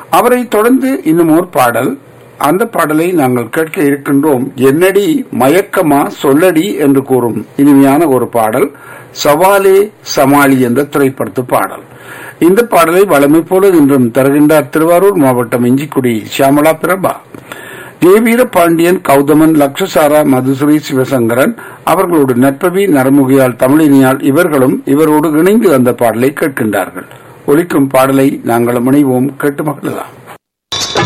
அவரை தொடர்ந்து இன்னும் ஒரு பாடல் அந்த பாடலை நாங்கள் கேட்க இருக்கின்றோம் என்னடி மயக்கமா சொல்லடி என்று கூறும் இனிமையான ஒரு பாடல் சவாலே சமாளி என்ற திரைப்படத்து பாடல் இந்த பாடலை வளமை போல இன்றும் தருகின்றார் திருவாரூர் மாவட்டம் இஞ்சிக்குடி சியாமலா பிரபா தேவீர பாண்டியன் கௌதமன் லக்ஷசாரா மதுசுரி சிவசங்கரன் அவர்களோடு நட்பவி நரமுகியால் தமிழினியால் இவர்களும் இவரோடு இணைந்து அந்த பாடலை கேட்கின்றார்கள் ஒலிக்கும் பாடலை நாங்கள் முனைவோம் கேட்டு மகிழலாம்